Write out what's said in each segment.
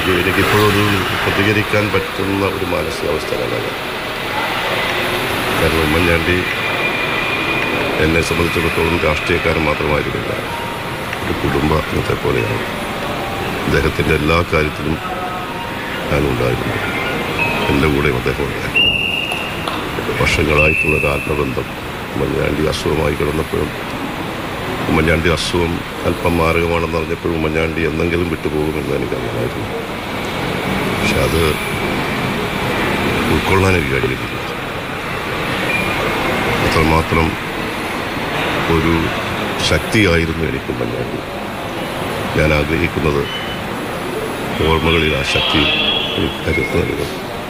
എനിക്ക് എനിക്കിപ്പോഴൊരു പ്രതികരിക്കാൻ പറ്റുന്ന ഒരു മാനസികാവസ്ഥയിലല്ല ഞാൻ കാരണം ഉമ്മൻചാണ്ടി എന്നെ സംബന്ധിച്ചിടത്തോളം രാഷ്ട്രീയക്കാരൻ മാത്രമായിരുന്നില്ല ഒരു കുടുംബ അംഗത്തെ പോലെയാണ് അദ്ദേഹത്തിൻ്റെ എല്ലാ കാര്യത്തിലും ഞാനുണ്ടായിരുന്നു എൻ്റെ കൂടെയും അദ്ദേഹം ഉണ്ടായിരുന്നു വർഷങ്ങളായിട്ടുള്ള ഒരു ആത്മബന്ധം ഉമ്മൻചാണ്ടി അസുഖമായി കിടന്നപ്പോഴും ഉമ്മൻചാണ്ടി അസുഖം അല്പം മാരകമാണെന്ന് അറിഞ്ഞപ്പോഴും ഉമ്മൻചാണ്ടി എന്തെങ്കിലും വിട്ടുപോകുമെന്ന് എനിക്കറിയാമായിരുന്നു പക്ഷെ അത് ഉൾക്കൊള്ളാൻ എനിക്ക് കഴിഞ്ഞിട്ടില്ല അത്രമാത്രം ഒരു ശക്തിയായിരുന്നു എനിക്ക് ഉമ്മൻചാണ്ടി ഞാൻ ആഗ്രഹിക്കുന്നത് ഓർമ്മകളിൽ ആ ശക്തി എനിക്ക് കരുത്ത് നൽകും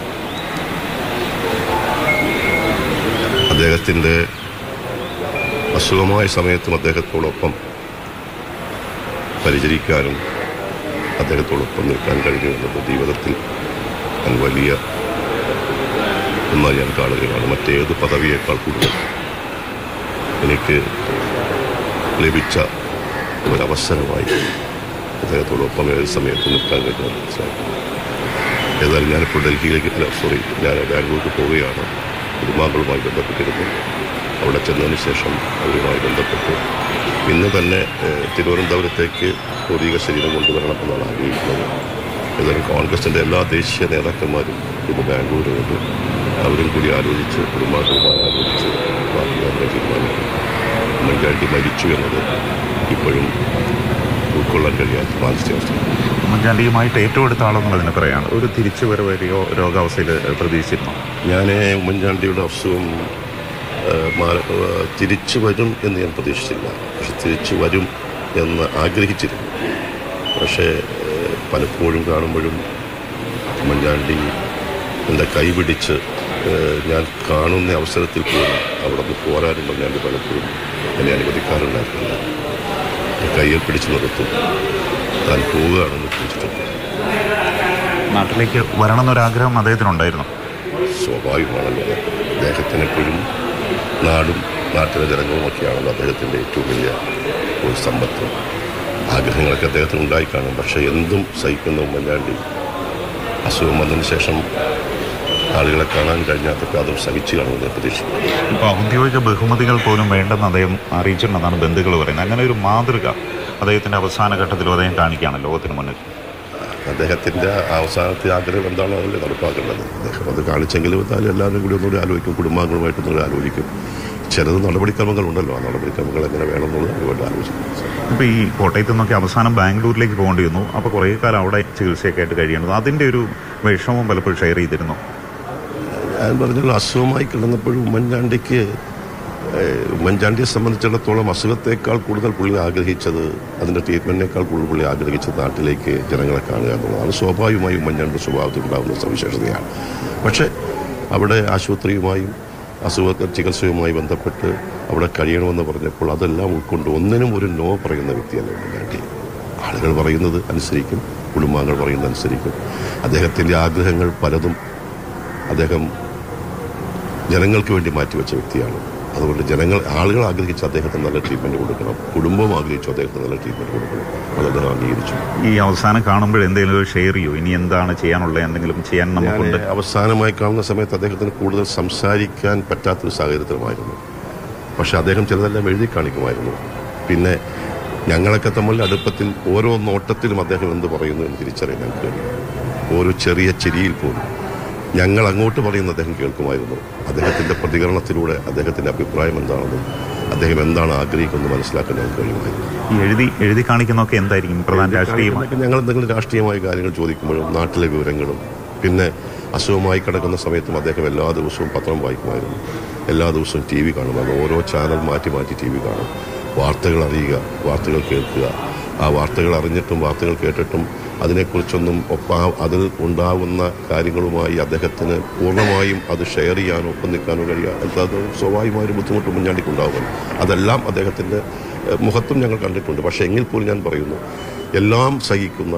അദ്ദേഹത്തിൻ്റെ അസുഖമായ സമയത്തും അദ്ദേഹത്തോടൊപ്പം പരിചരിക്കാനും അദ്ദേഹത്തോടൊപ്പം നിൽക്കാൻ കഴിഞ്ഞു എന്നത് ജീവിതത്തിൽ ഞാൻ വലിയ ഒന്നായി ഞാൻ കാണുകയാണ് മറ്റേത് പദവിയേക്കാൾ കൂടുതൽ എനിക്ക് ലഭിച്ച ഒരവസരമായി അദ്ദേഹത്തോടൊപ്പം ഏത് സമയത്ത് നിൽക്കാൻ കഴിഞ്ഞു മനസ്സിലാക്കി ഏതായാലും ഞാനിപ്പോൾ ഡൽഹിയിലേക്ക് അല്ല സോറി ഞാൻ ബാംഗ്ലൂർക്ക് പോവുകയാണ് കുടുംബാംഗങ്ങളുമായി ബന്ധപ്പെട്ടിരുന്നു അവിടെ ചെന്നതിന് ശേഷം അവരുമായി ബന്ധപ്പെട്ട് ഇന്ന് തന്നെ ഏഹ്, തിരുവനന്തപുരത്തേക്ക് ഭൗതിക ശരീരം കൊണ്ടുവരണമെന്നാണ് ആഗ്രഹിക്കുന്നത് ഏതായാലും കോൺഗ്രസിൻ്റെ എല്ലാ ദേശീയ നേതാക്കന്മാരും ഇന്ന് ബാംഗ്ലൂരിലുണ്ട് അവരും കൂടി ആലോചിച്ച് കുടുംബാംഗങ്ങളുമായി ആലോചിച്ച് പാർട്ടി യാത്ര തീരുമാനിക്കും ഉമ്മൻചാണ്ടി മരിച്ചു എന്നത് ഇപ്പോഴും ഉൾക്കൊള്ളാൻ കഴിയാത്ത മാനസികാവസ്ഥയാണ് ഉമ്മൻചാണ്ടിയുമായിട്ട് ഏറ്റവും അടുത്ത ആളെന്നുള്ള അതിനെ പറയാണ് ഒരു തിരിച്ചു വരവരെയോ രോഗാവസ്ഥയിൽ പ്രതീക്ഷിച്ചിരുന്നു ഞാൻ ഉമ്മൻചാണ്ടിയുടെ അസുഖം ഏഹ്, മാര- ഏഹ്, തിരിച്ചു വരും എന്ന് ഞാൻ പ്രതീക്ഷിച്ചില്ല പക്ഷെ തിരിച്ചു വരും എന്ന് ആഗ്രഹിച്ചിരുന്നു പക്ഷേ ഏഹ്, പലപ്പോഴും കാണുമ്പോഴും ഉമ്മൻചാണ്ടി എൻ്റെ കൈ പിടിച്ച് ഏഹ്, ഞാൻ കാണുന്ന അവസരത്തിൽ പോലും അവിടെ നിന്ന് പോരാനും ഉമ്മൻചാണ്ടി പലപ്പോഴും എന്നെ അനുവദിക്കാറുണ്ടായിരുന്നില്ല കയ്യിൽ പിടിച്ചു നിർത്തും താൻ പോവുകയാണെന്ന് ചോദിച്ചിട്ടുണ്ട് നാട്ടിലേക്ക് വരണം എന്നൊരാഗ്രഹം അദ്ദേഹത്തിനുണ്ടായിരുന്നു സ്വാഭാവികമാണല്ലോ അത്. അദ്ദേഹത്തിന് എപ്പോഴും നാടും നാട്ടിലെ ജനങ്ങളുമൊക്കെയാണല്ലോ അദ്ദേഹത്തിൻ്റെ ഏറ്റവും വലിയ ഒരു സമ്പത്ത് ആഗ്രഹങ്ങളൊക്കെ അദ്ദേഹത്തിന് ഉണ്ടായി കാണും പക്ഷേ എന്തും സഹിക്കുന്ന ഉമ്മൻചാണ്ടി അസുഖം വന്നതിന് ശേഷം ആളുകളെ കാണാൻ കഴിഞ്ഞാൽ അതും സഹിച്ചു കാണുമെന്ന് ഞാൻ പ്രതീക്ഷിക്കുന്നു ഇപ്പോൾ ഔദ്യോഗിക ബഹുമതികൾ പോലും വേണ്ടെന്ന് അദ്ദേഹം അറിയിച്ചിട്ടുണ്ടെന്നാണ് ബന്ധുക്കൾ പറയുന്നത് അങ്ങനെ ഒരു മാതൃക അദ്ദേഹത്തിൻ്റെ അവസാന ഘട്ടത്തിലും അദ്ദേഹം കാണിക്കുകയാണ് ലോകത്തിന് മുന്നിൽ അദ്ദേഹത്തിൻ്റെ അവസാനത്തെ ആഗ്രഹം എന്താണോ അതല്ലേ നടപ്പാക്കേണ്ടത് അദ്ദേഹം അത് കാണിച്ചെങ്കിലും എന്തായാലും എല്ലാവരും കൂടി ഒന്നുകൂടി ആലോചിക്കും കുടുംബാംഗങ്ങളുമായിട്ട് ഒന്നുകൂടി ആലോചിക്കും ചിലത് നടപടിക്രമങ്ങളുണ്ടല്ലോ ആ നടപടിക്രമങ്ങൾ എങ്ങനെ വേണമെന്നുള്ളത് അതുകൊണ്ട് ആലോചിക്കും ഇപ്പോൾ ഈ കോട്ടയത്ത് നിന്നൊക്കെ അവസാനം ബാംഗ്ലൂരിലേക്ക് പോകേണ്ടി വന്നു അപ്പോൾ കുറേ കാലം അവിടെ ചികിത്സയൊക്കെ ആയിട്ട് കഴിയേണ്ടത് അതിൻ്റെ ഒരു വിഷമം പലപ്പോഴും ഷെയർ ചെയ്തിരുന്നു ഞാൻ പറഞ്ഞല്ലോ അസുഖമായി കിടന്നപ്പോഴും ഉമ്മൻചാണ്ടിക്ക് ഏഹ്, ഉമ്മൻചാണ്ടിയെ സംബന്ധിച്ചിടത്തോളം അസുഖത്തേക്കാൾ കൂടുതൽ പുള്ളി ആഗ്രഹിച്ചത് അതിൻ്റെ ട്രീറ്റ്മെൻറ്റിനേക്കാൾ കൂടുതൽ പുള്ളി ആഗ്രഹിച്ചത് നാട്ടിലേക്ക് ജനങ്ങളെ കാണുക എന്നുള്ളതാണ് സ്വാഭാവികമായും ഉമ്മൻചാണ്ടി സ്വഭാവത്തിൽ ഉണ്ടാകുന്ന സവിശേഷതയാണ് പക്ഷേ അവിടെ ആശുപത്രിയുമായും അസുഖ ചികിത്സയുമായി ബന്ധപ്പെട്ട് അവിടെ കഴിയണമെന്ന് പറഞ്ഞപ്പോൾ അതെല്ലാം ഉൾക്കൊണ്ട് ഒന്നിനും ഒരു നോ പറയുന്ന വ്യക്തിയല്ല ഉമ്മൻചാണ്ടി ആളുകൾ പറയുന്നത് അനുസരിക്കും കുടുംബാംഗങ്ങൾ പറയുന്നത് അനുസരിക്കും അദ്ദേഹത്തിൻ്റെ ആഗ്രഹങ്ങൾ പലതും അദ്ദേഹം ജനങ്ങൾക്ക് വേണ്ടി മാറ്റിവെച്ച വ്യക്തിയാണ് അതുകൊണ്ട് ജനങ്ങൾ ആളുകൾ ആഗ്രഹിച്ച് അദ്ദേഹത്തിന് നല്ല ട്രീറ്റ്മെൻറ്റ് കൊടുക്കണം കുടുംബവും ആഗ്രഹിച്ചു അദ്ദേഹത്തിന് നല്ല ട്രീറ്റ്മെൻറ്റ് കൊടുക്കണം അത് അദ്ദേഹം അംഗീകരിച്ചു ഈ അവസാനം കാണുമ്പോൾ എന്തെങ്കിലും ഒരു ഷെയർ ചെയ്യൂ ഇനി എന്താണ് ചെയ്യാനുള്ളത് എന്തെങ്കിലും ചെയ്യാൻ നമുക്കുണ്ട് ഞാൻ അവസാനമായി കാണുന്ന സമയത്ത് അദ്ദേഹത്തിന് കൂടുതൽ സംസാരിക്കാൻ പറ്റാത്തൊരു സാഹചര്യത്തിലുമായിരുന്നു പക്ഷെ അദ്ദേഹം ചിലതെല്ലാം എഴുതി കാണിക്കുമായിരുന്നു പിന്നെ ഞങ്ങളൊക്കെ തമ്മിൽ അടുപ്പത്തിൽ ഓരോ നോട്ടത്തിലും അദ്ദേഹം എന്ത് പറയുന്നു എന്ന് തിരിച്ചറിയാൻ ഞങ്ങൾക്ക് കഴിയും ഓരോ ചെറിയ ചിരിയിൽ പോലും ഞങ്ങൾ അങ്ങോട്ട് പറയുന്ന അദ്ദേഹം കേൾക്കുമായിരുന്നു അദ്ദേഹത്തിൻ്റെ പ്രതികരണത്തിലൂടെ അദ്ദേഹത്തിൻ്റെ അഭിപ്രായം എന്താണെന്നും അദ്ദേഹം എന്താണ് ആഗ്രഹിക്കുന്നത് മനസ്സിലാക്കാൻ ഞങ്ങൾക്ക് കഴിയുമായിരുന്നു ഈ എഴുതി എഴുതി കാണിക്കുന്നതൊക്കെ എന്തായിരിക്കും പ്രധാന രാഷ്ട്രീയമായി കാണിക്കുന്നതൊക്കെ ഞങ്ങൾ എന്തെങ്കിലും രാഷ്ട്രീയമായ കാര്യങ്ങൾ ചോദിക്കുമ്പോഴും നാട്ടിലെ വിവരങ്ങളും പിന്നെ അസുഖമായി കിടക്കുന്ന സമയത്തും അദ്ദേഹം എല്ലാ ദിവസവും പത്രം വായിക്കുമായിരുന്നു എല്ലാ ദിവസവും ടി വി കാണുമായിരുന്നു ഓരോ ചാനൽ മാറ്റി മാറ്റി ടി വി കാണും വാർത്തകൾ അറിയുക വാർത്തകൾ കേൾക്കുക ആ വാർത്തകൾ അറിഞ്ഞിട്ടും വാർത്തകൾ കേട്ടിട്ടും അതിനെക്കുറിച്ചൊന്നും ഒപ്പം അതിൽ ഉണ്ടാവുന്ന കാര്യങ്ങളുമായി അദ്ദേഹത്തിന് പൂർണ്ണമായും അത് ഷെയർ ചെയ്യാനോ ഒപ്പം നിൽക്കാനോ കഴിയുക അത് സ്വാഭാവികമായ ഒരു ബുദ്ധിമുട്ട് മുൻചാണ്ടിക്കുണ്ടാവുമല്ലോ അതെല്ലാം അദ്ദേഹത്തിൻ്റെ ഏഹ്, മുഖത്തും ഞങ്ങൾ കണ്ടിട്ടുണ്ട് പക്ഷേ എങ്കിൽ പോലും ഞാൻ പറയുന്നു എല്ലാം സഹിക്കുന്ന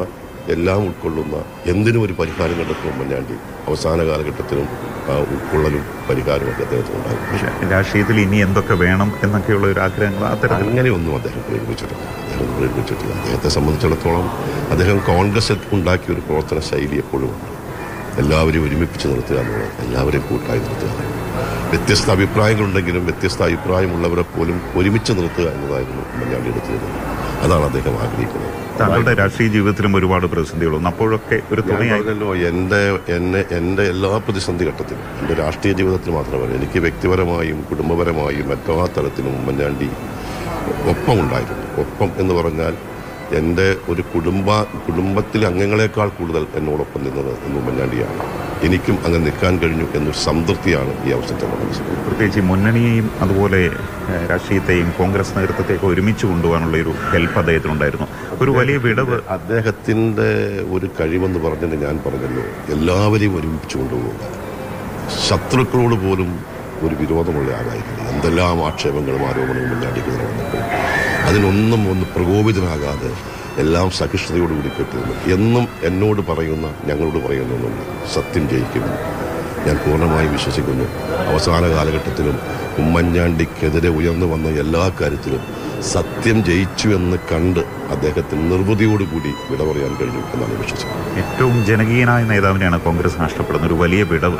എല്ലാം ഉൾക്കൊള്ളുന്ന എന്തിനും ഒരു പരിഹാരം കണ്ടെത്തും ഉമ്മൻചാണ്ടി അവസാന കാലഘട്ടത്തിലും ആ ഉൾക്കൊള്ളലും പരിഹാരമൊക്കെ അദ്ദേഹത്തിനുണ്ടായിരുന്നു പക്ഷേ രാഷ്ട്രീയത്തിൽ ഇനി എന്തൊക്കെ വേണം എന്നൊക്കെയുള്ള ഒരു ആഗ്രഹങ്ങൾ അത്തരത്തിൽ അങ്ങനെയൊന്നും അദ്ദേഹം പ്രയോഗിച്ചിട്ടില്ല അദ്ദേഹം പ്രയോഗിച്ചിട്ടില്ല അദ്ദേഹത്തെ സംബന്ധിച്ചിടത്തോളം അദ്ദേഹം കോൺഗ്രസ് ഉണ്ടാക്കിയ ഒരു പ്രവർത്തന ശൈലി എപ്പോഴും ഉണ്ട് എല്ലാവരെയും ഒരുമിപ്പിച്ച് നിർത്തുക എന്നുള്ളത് എല്ലാവരെയും കൂട്ടായി നിർത്തുക വ്യത്യസ്ത അഭിപ്രായങ്ങളുണ്ടെങ്കിലും വ്യത്യസ്ത അഭിപ്രായമുള്ളവരെ പോലും ഒരുമിച്ച് നിർത്തുക എന്നതായിരുന്നു ഉമ്മൻചാണ്ടി എടുത്തിരുന്നത് അതാണ് അദ്ദേഹം ആഗ്രഹിക്കുന്നത് താങ്കളുടെ രാഷ്ട്രീയ ജീവിതത്തിലും ഒരുപാട് പ്രതിസന്ധികൾ വന്നു അപ്പോഴൊക്കെ ഒരു ഞാൻ തുണയായി പറഞ്ഞല്ലോ എൻ്റെ എന്നെ എൻ്റെ എല്ലാ പ്രതിസന്ധി ഘട്ടത്തിലും എൻ്റെ രാഷ്ട്രീയ ജീവിതത്തിൽ മാത്രമല്ല എനിക്ക് വ്യക്തിപരമായും കുടുംബപരമായും എല്ലാ തലത്തിലും ഉമ്മൻചാണ്ടി ഒപ്പമുണ്ടായിരുന്നു ഒപ്പം എന്ന് പറഞ്ഞാൽ എൻ്റെ ഒരു കുടുംബ കുടുംബത്തിലെ അംഗങ്ങളെക്കാൾ കൂടുതൽ എന്നോടൊപ്പം നിന്നത് എന്ന് ഉമ്മൻചാണ്ടിയാണ് എനിക്കും അങ്ങനെ നിൽക്കാൻ കഴിഞ്ഞു എന്നൊരു സംതൃപ്തിയാണ് ഈ അവസരത്തിൽ മനസ്സിലാക്കുന്നത് പ്രത്യേകിച്ച് ഈ മുന്നണിയെയും അതുപോലെ ഏഹ്, രാഷ്ട്രീയത്തെയും കോൺഗ്രസ് നേതൃത്വത്തെയൊക്കെ ഒരുമിച്ച് കൊണ്ടുപോകാനുള്ള ഒരു ഹെൽപ്പ് അദ്ദേഹത്തിനുണ്ടായിരുന്നു ഒരു വലിയ വിടവ് അദ്ദേഹത്തിൻ്റെ ഒരു കഴിവെന്ന് പറഞ്ഞിട്ട് ഞാൻ പറഞ്ഞല്ലോ എല്ലാവരെയും ഒരുമിച്ച് കൊണ്ടുപോകുക ശത്രുക്കളോട് പോലും ഒരു വിരോധമുള്ള ആളായിരുന്നു എന്തെല്ലാം ആക്ഷേപങ്ങളും ആരോപണങ്ങളും ഉന്നടിക്കുന്ന വന്നപ്പോൾ അതിനൊന്നും ഒന്ന് പ്രകോപിതനാകാതെ എല്ലാം സഹിഷ്ണുതയോടുകൂടി കെട്ടുന്നു എന്നും എന്നോട് പറയുന്ന ഞങ്ങളോട് പറയുന്ന ഒന്നുണ്ട് സത്യം ജയിക്കുന്നു ഞാൻ പൂർണ്ണമായും വിശ്വസിക്കുന്നു അവസാന കാലഘട്ടത്തിലും ഉമ്മൻചാണ്ടിക്കെതിരെ ഉയർന്നു വന്ന എല്ലാ കാര്യത്തിലും സത്യം ജയിച്ചു എന്ന് കണ്ട് അദ്ദേഹത്തിന് നിർവൃതിയോടുകൂടി വിട പറയാൻ കഴിഞ്ഞു എന്നാണ് വിശ്വസിക്കുന്നത് ഏറ്റവും ജനകീയനായ നേതാവിനെയാണ് കോൺഗ്രസ് നഷ്ടപ്പെടുന്നത് ഒരു വലിയ വിടവ്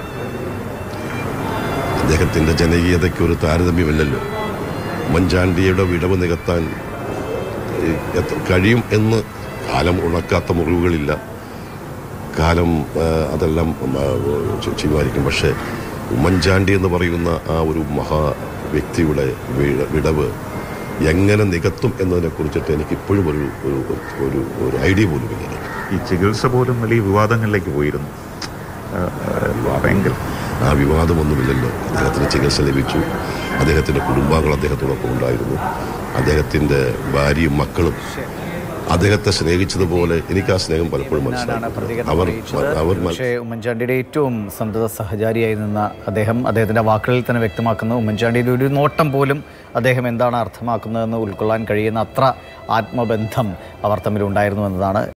അദ്ദേഹത്തിന്റെ ജനകീയതയ്ക്ക് ഒരു താരതമ്യമില്ലല്ലോ ഉമ്മൻചാണ്ടിയുടെ വിടവ് നികത്താൻ ഏഹ്, എത്ര- കഴിയും എന്ന് കാലം ഉണക്കാത്ത മുറിവുകളില്ല കാലം ഏഹ്, അതെല്ലാം ചെ- ചെയ്യുമായിരിക്കും പക്ഷേ ഉമ്മൻചാണ്ടി എന്ന് പറയുന്ന ആ ഒരു മഹാ വ്യക്തിയുടെ വിട- വിടവ് എങ്ങനെ നികത്തും എന്നതിനെ കുറിച്ചിട്ട് എനിക്ക് ഇപ്പോഴും ഒരു ഒരു ഒരു ഒരു ഐഡിയ പോലും ഇല്ല ഈ ചികിത്സ പോലും വലിയ വിവാദങ്ങളിലേക്ക് പോയിരുന്നു ഏഹ്, ഏഹ്, ഭയങ്കര ആ വിവാദമൊന്നുമില്ലല്ലോ അദ്ദേഹത്തിന് ചികിത്സ ലഭിച്ചു അദ്ദേഹത്തിൻ്റെ കുടുംബാംഗങ്ങൾ അദ്ദേഹത്തോടൊപ്പം ഉണ്ടായിരുന്നു അദ്ദേഹത്തിൻ്റെ ഭാര്യയും മക്കളും അദ്ദേഹത്തെ സ്നേഹിച്ചതുപോലെ എനിക്ക് ആ സ്നേഹം പലപ്പോഴും എന്നാണ് മനസ്സിലായി പ്രതികരണം അവർ അറിയിച്ചത് അവർ മ- പക്ഷേ ഉമ്മൻചാണ്ടിയുടെ ഏറ്റവും സന്തത സഹചാരിയായി നിന്ന അദ്ദേഹം അദ്ദേഹത്തിന്റെ വാക്കുകളിൽ തന്നെ വ്യക്തമാക്കുന്ന ഉമ്മൻചാണ്ടിയുടെ ഒരു നോട്ടം പോലും അദ്ദേഹം എന്താണ് അർത്ഥമാക്കുന്നതെന്ന് ഉൾക്കൊള്ളാൻ കഴിയുന്ന അത്ര ആത്മബന്ധം അവർ തമ്മിലുണ്ടായിരുന്നു എന്നതാണ്